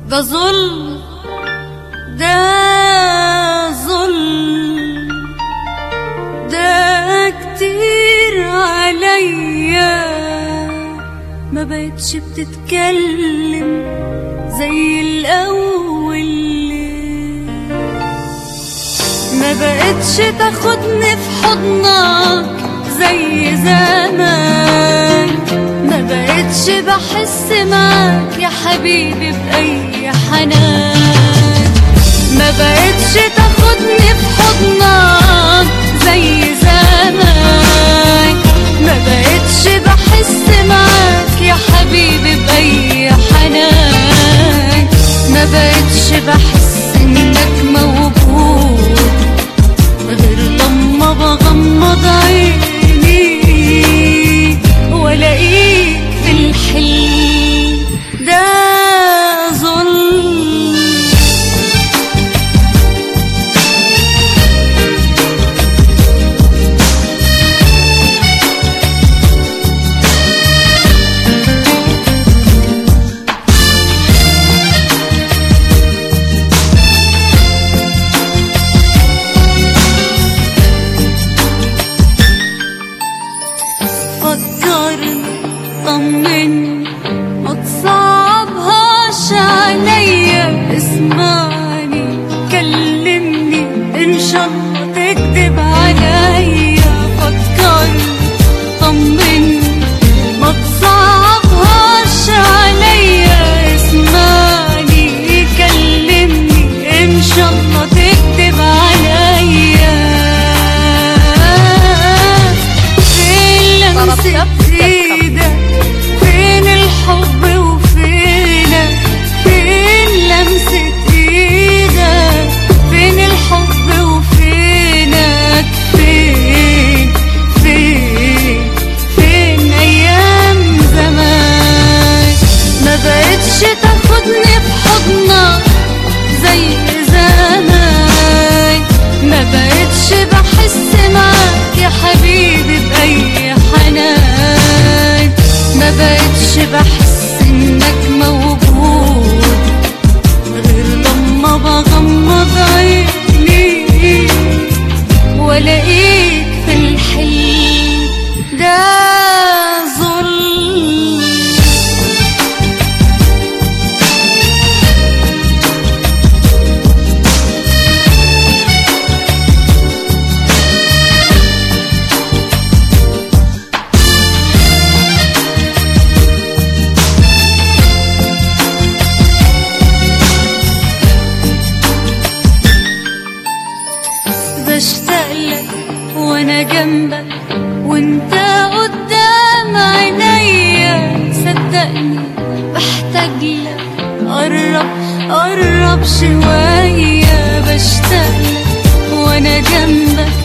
ده ظلم ده ظلم ده كتير عليا ما بقتش بتتكلم زي الأول ما بقتش تاخدني في حضنك زي زمان ما بقتش بحس معاك يا حبيبي بأي حنان ما بقتش تاخدني في حضنك زي زمان ما بقتش بحس معاك يا حبيبي بأي حنان ما بقتش بحس انك موجود غير لما بغمض عيني والاقيك في الحلم ده ظلم فكرني طمني ما تصعبهاش عليا اسمعني كلمني ان شاء الله تكذب عليا فكرني طمني ما تصعبهاش عليا اسمعني كلمني ان شاء الله تكذب عليا فين لمسة ايدك فين الحب وفينك فين لمسة ايدك فين الحب وفينك فين فين فين ايام زمان ما بقتش تاخدني في حضنك زي زمان ما بقتش بحس معاك يا حبيبي بأي حنان ما بقتش بحس انك موجود غير لما بغمض عيني والاقيك في الحلم ده ظلم بشتاق لك وانا جنبك وانت قدام عينيا صدقني بحتاج لك قرب قرب شوية بشتاق لك وانا جنبك